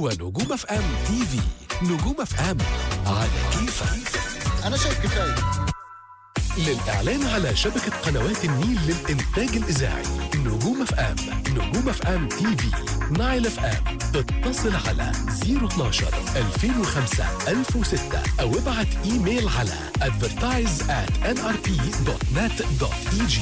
ونجوم اف ام تي في نجوم اف ام على كيفك انا شايف كفايه للإعلان على شبكة قنوات النيل للإنتاج الإذاعي نجوم اف ام نجوم اف ام تي في نايل اف ام اتصل على 012 2005 1006 أو ابعت إيميل على advertise at nrp.net.eg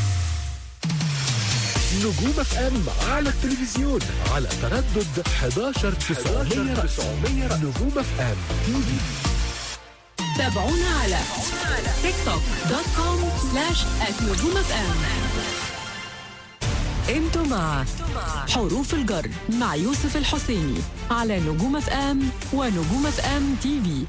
نجوم اف ام على التلفزيون على تردد 11 900 نجوم اف ام تي في تابعونا على تيك توك دوت كوم سلاش نجوم اف ام انتوا مع حروف الجر مع يوسف الحسيني على نجوم اف ام ونجوم اف ام تي في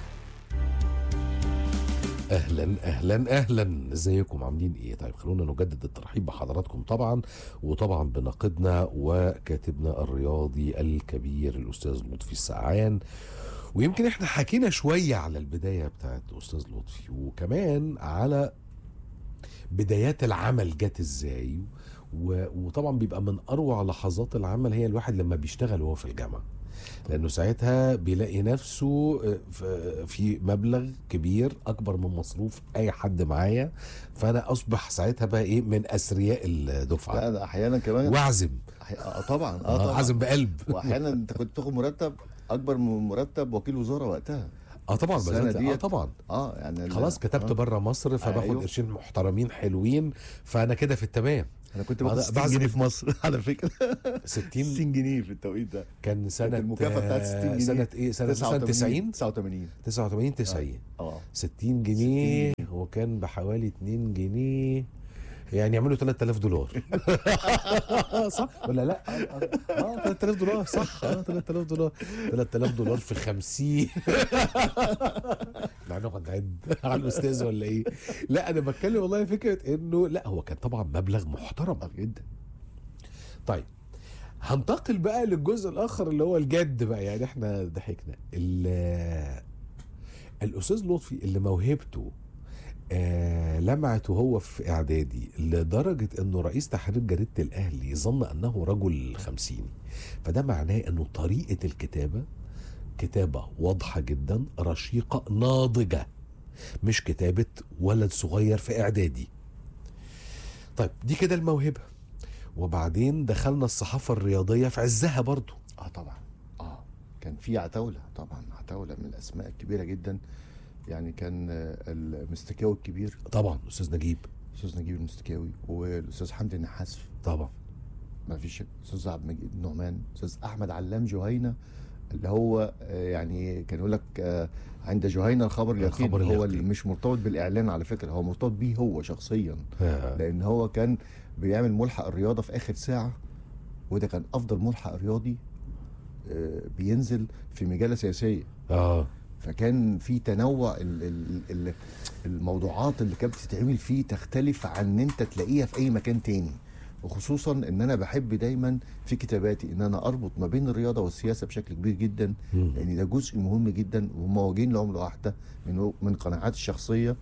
اهلا اهلا اهلا ازيكم عاملين ايه طيب خلونا نجدد الترحيب بحضراتكم طبعا وطبعا بناقدنا وكاتبنا الرياضي الكبير الاستاذ لطفي السعان ويمكن احنا حكينا شويه على البدايه بتاعت استاذ لطفي وكمان على بدايات العمل جت ازاي و- وطبعا بيبقى من اروع لحظات العمل هي الواحد لما بيشتغل وهو في الجامعه لانه ساعتها بيلاقي نفسه في- في مبلغ كبير اكبر من مصروف اي حد معايا فانا اصبح ساعتها بقى ايه من اثرياء لا الدفعه ده احيانا كمان واعزم أحي- اه طبعا اه آه، طبعا اعزم بقلب واحيانا انت كنت تاخد مرتب اكبر من مرتب وكيل وزاره وقتها اه طبعا السنة بذلت- اه ديت طبعا اه يعني ال- خلاص كتبت آه. بره مصر فباخد أيوه. قرشين محترمين حلوين فانا كده في التمام انا كنت آه، باخد ده 60 بعزم- جنيه في مصر على فكره 60 60 جنيه في التوقيت ده كان سنة المكافأة بتاعت 60 جنيه. سنة ايه سنة سنة 90 89 89 90 اه 60 جنيه وكان بحوالي 2 جنيه يعني يعملوا 3000 دولار صح ولا لا اه آه، 3000 دولار صح اه 3000 دولار 3000 دولار في 50 احنا هنقعد نعد على الاستاذ ولا ايه لا انا بتكلم والله فكره انه لا هو كان طبعا مبلغ محترم جدا طيب هنتقل بقى للجزء الاخر اللي هو الجد بقى يعني احنا ضحكنا ال- الاستاذ لطفي اللي موهبته آه لمعت وهو في اعدادي لدرجه انه رئيس تحرير جريده الاهلي ظن انه رجل خمسيني فده معناه انه طريقه الكتابه كتابه واضحه جدا رشيقه ناضجه مش كتابه ولد صغير في اعدادي طيب دي كده الموهبه وبعدين دخلنا الصحافه الرياضيه في عزها برضو اه طبعا اه كان في عتاوله طبعا عتاوله من الاسماء الكبيره جدا يعني كان آه، المستكاوي الكبير طبعا استاذ نجيب الاستاذ نجيب المستكاوي والاستاذ حمدي النحاس طبعا ما فيش شك استاذ عبد المجيد النعمان استاذ احمد علام جهينه اللي هو آه، يعني كان يقول لك آه، عند جهينه الخبر اليقين الخبر هو اليقين. اللي مش مرتبط بالاعلان على فكره هو مرتبط بيه هو شخصيا آه. لان هو كان بيعمل ملحق الرياضه في اخر ساعه وده كان افضل ملحق رياضي آه، بينزل في مجله سياسيه اه فكان في تنوع ال- ال- ال- الموضوعات اللي كانت بتتعمل فيه تختلف عن ان انت تلاقيها في اي مكان تاني وخصوصا ان انا بحب دايما في كتاباتي ان انا اربط ما بين الرياضه والسياسه بشكل كبير جدا مم. لان ده جزء مهم جدا وهم واجهين لعمله واحده من من قناعاتي الشخصيه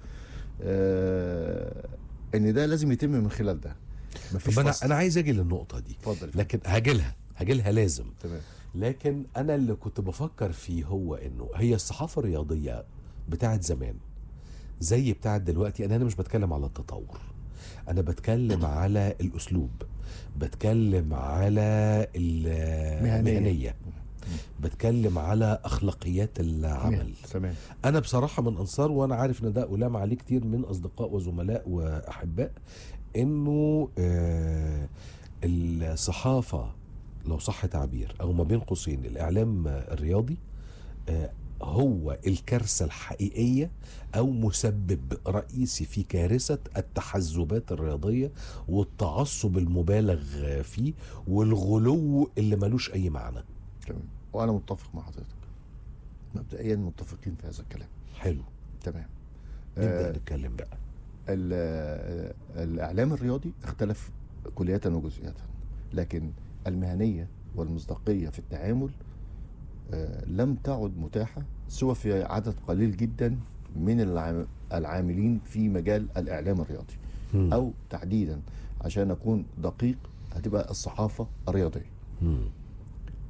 آه ان ده لازم يتم من خلال ده مفيش طب انا فصل. انا عايز اجي للنقطه دي اتفضل لكن هاجلها هاجلها لازم تمام لكن انا اللي كنت بفكر فيه هو انه هي الصحافه الرياضيه بتاعت زمان زي بتاعت دلوقتي انا هنا مش بتكلم على التطور انا بتكلم على الاسلوب بتكلم على مهنية. المهنيه بتكلم على اخلاقيات العمل تمام انا بصراحه من انصار وانا عارف ان ده الام عليه كتير من اصدقاء وزملاء واحباء انه آه الصحافه لو صح تعبير او ما بين قوسين الاعلام الرياضي آه هو الكارثه الحقيقيه او مسبب رئيسي في كارثه التحزبات الرياضيه والتعصب المبالغ فيه والغلو اللي ملوش اي معنى تمام وانا متفق مع حضرتك مبدئيا متفقين في هذا الكلام حلو تمام نبدا آه، نتكلم بقى ال- آه، الاعلام الرياضي اختلف كلية وجزئية لكن المهنيه والمصداقيه في التعامل آه، لم تعد متاحه سوى في عدد قليل جدا من العام- العاملين في مجال الاعلام الرياضي مم. او تحديدا عشان اكون دقيق هتبقى الصحافه الرياضيه مم.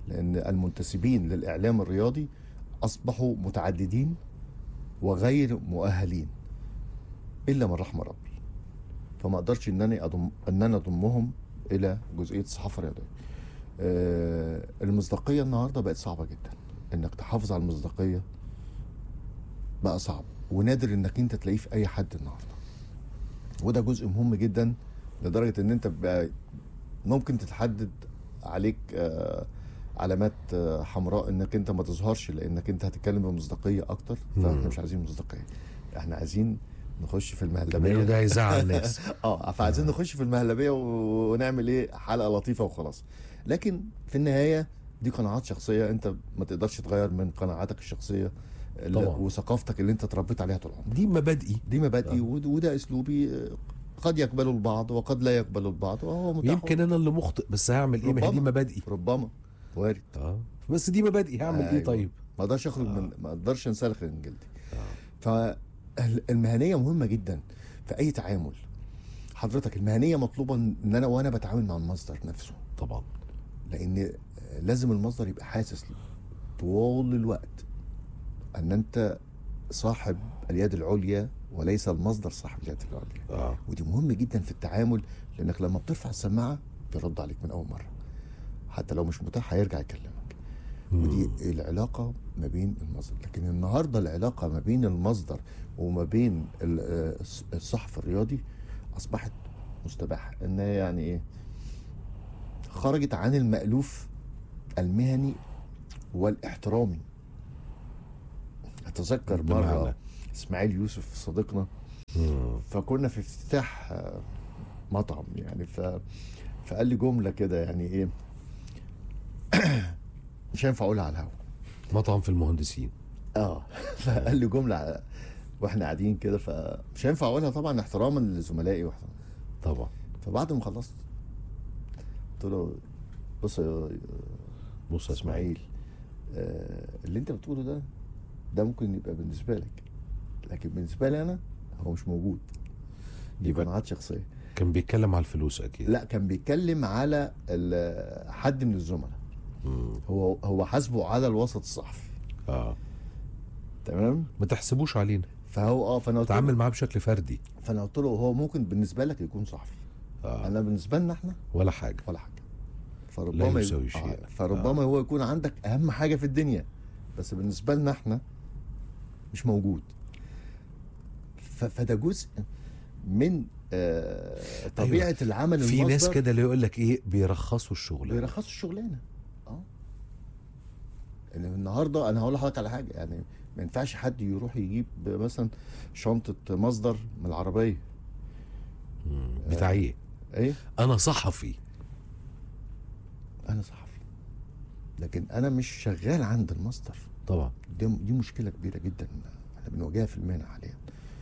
لان المنتسبين للاعلام الرياضي اصبحوا متعددين وغير مؤهلين الا من رحم ربي فما اقدرش ان انا اضم ان انا اضمهم الى جزئيه الصحافه الرياضيه آه، المصداقيه النهارده بقت صعبه جدا انك تحافظ على المصداقيه بقى صعب ونادر انك انت تلاقيه في اي حد النهارده وده جزء مهم جدا لدرجه ان انت بقى ممكن تتحدد عليك آه، علامات آه، حمراء انك انت ما تظهرش لانك انت هتتكلم بمصداقيه اكتر فاحنا مم. مش عايزين مصداقيه احنا عايزين نخش في لانه المهلبيه ده هيزعل الناس اه فعايزين نخش في المهلبيه و- ونعمل ايه حلقه لطيفه وخلاص لكن في النهايه دي قناعات شخصيه انت ما تقدرش تغير من قناعاتك الشخصيه ال- طبعا. وثقافتك اللي انت اتربيت عليها طول عمرك دي مبادئي دي مبادئي آه. ود- وده اسلوبي آه، قد يقبله البعض وقد لا يقبله البعض وهو متاح يمكن انا اللي مخطئ بس هعمل ايه ما هي دي ربما. مبادئي ربما وارد اه بس دي مبادئي هعمل ايه أيوة. طيب ما اقدرش اخرج من ما اقدرش انسلخ من جلدي آه. فالمهنيه مهمه جدا في اي تعامل حضرتك المهنيه مطلوبه ان انا وانا بتعامل مع المصدر نفسه طبعا لان لازم المصدر يبقى حاسس طول الوقت ان انت صاحب اليد العليا وليس المصدر صاحب اليد العليا اه ودي مهم جدا في التعامل لانك لما بترفع السماعه بيرد عليك من اول مره حتى لو مش متاح هيرجع يكلمك ودي العلاقه ما بين المصدر لكن النهارده العلاقه ما بين المصدر وما بين ال- آه، الص- الصحفي الرياضي اصبحت مستباحه ان هي يعني ايه خرجت عن المألوف المهني والاحترامي اتذكر بمعنى؟ مره اسماعيل يوسف صديقنا مم. فكنا في افتتاح آه، مطعم يعني ف فقال لي جمله كده يعني ايه مش هينفع اقولها على الهوا مطعم في المهندسين اه فقال لي جمله واحنا قاعدين كده فمش هينفع اقولها طبعا احتراما لزملائي واحتراما طبعا فبعد ما خلصت قلت له بص يا بص يا اسماعيل اسماعيل آه اللي انت بتقوله ده ده ممكن يبقى بالنسبه لك لكن بالنسبه لي انا هو مش موجود دي يبقى قناعات شخصيه كان بيتكلم على الفلوس اكيد لا كان بيتكلم على ال- حد من الزملاء مم. هو هو حاسبه على الوسط الصحفي اه تمام ما تحسبوش علينا فهو اه فانا قلت له تعامل معاه بشكل فردي فانا قلت له هو ممكن بالنسبه لك يكون صحفي آه. انا بالنسبه لنا احنا ولا حاجه ولا حاجه لا فربما يساوي آه شيء. فربما هو يكون عندك اهم حاجه في الدنيا بس بالنسبه لنا احنا مش موجود ف- فده جزء من آه طبيعه أيوة. العمل في ناس المصدر كده اللي يقول لك ايه بيرخصوا الشغل بيرخصوا الشغلانه اه ان النهارده انا هقول لحضرتك على حاجه يعني ما ينفعش حد يروح يجيب مثلا شنطه مصدر من العربيه بتاع ايه ايه انا صحفي انا صحفي لكن انا مش شغال عند المصدر طبعا دي, دي مشكله كبيره جدا احنا بنواجهها في المهنه حاليا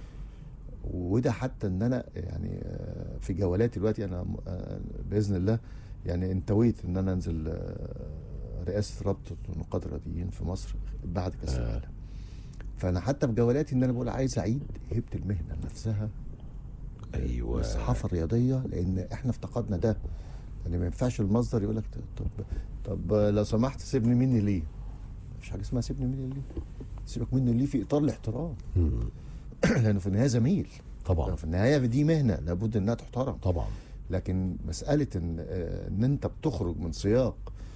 وده حتى ان انا يعني آه، في جولاتي دلوقتي انا آه، باذن الله يعني انتويت ان انا انزل آه، رئاسه رابطه النقاد الرياضيين في مصر بعد كاس آه. العالم فانا حتى في جولاتي ان انا بقول عايز اعيد هيبه المهنه نفسها ايوه الصحافه الرياضيه لان احنا افتقدنا ده يعني ما ينفعش المصدر يقول لك طب طب لو سمحت سيبني مني ليه؟ مفيش حاجه اسمها سيبني مني ليه؟ سيبك مني ليه في اطار الاحترام مم. لانه في النهايه زميل طبعا في النهايه دي مهنه لابد انها تحترم طبعا لكن مساله ان آه، ان انت بتخرج من سياق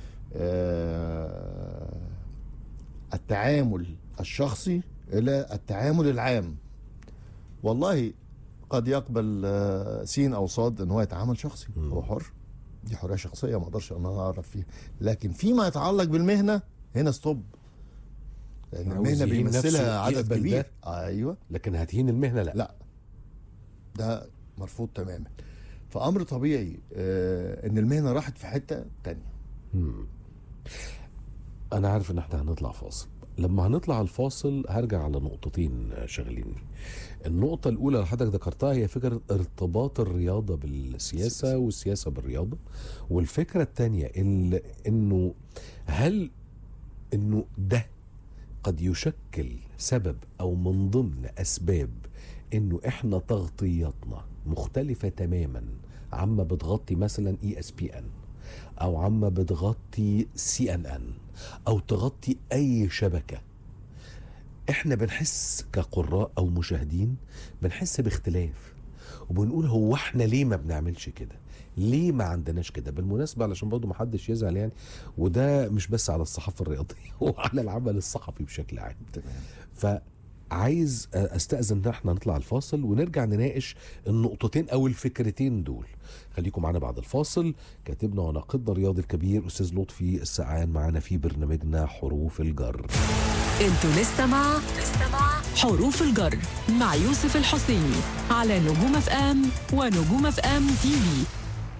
آه، التعامل الشخصي الى التعامل العام والله قد يقبل آه، سين او صاد ان هو يتعامل شخصي مم. هو حر دي حريه شخصيه ما اقدرش ان انا اعرف فيها لكن فيما يتعلق بالمهنه هنا ستوب لان عاوز المهنه يهين نفسه بيمثلها عدد يقبل كبير ده. ايوه لكن هتهين المهنه لا لا ده مرفوض تماما فامر طبيعي آه ان المهنه راحت في حته تانية مم. انا عارف ان احنا هنطلع فاصل لما هنطلع الفاصل هرجع على نقطتين شاغليني النقطة الأولى اللي حضرتك ذكرتها هي فكرة ارتباط الرياضة بالسياسة والسياسة بالرياضة والفكرة الثانية ال- إنه هل إنه ده قد يشكل سبب أو من ضمن أسباب إنه إحنا تغطياتنا مختلفة تماما عما بتغطي مثلا اي اس بي ان او عما بتغطي سي ان ان او تغطي اي شبكه احنا بنحس كقراء او مشاهدين بنحس باختلاف وبنقول هو احنا ليه ما بنعملش كده ليه ما عندناش كده بالمناسبة علشان برضه ما حدش يزعل يعني وده مش بس على الصحافة الرياضية وعلى العمل الصحفي بشكل عام تمام فعايز استأذن ان احنا نطلع الفاصل ونرجع نناقش النقطتين او الفكرتين دول خليكم معانا بعد الفاصل كاتبنا وناقدنا الرياضي الكبير استاذ لطفي السقعان معانا في برنامجنا حروف الجر انتوا لسه مع حروف الجر مع يوسف الحسيني على نجوم اف ام ونجوم اف ام تي في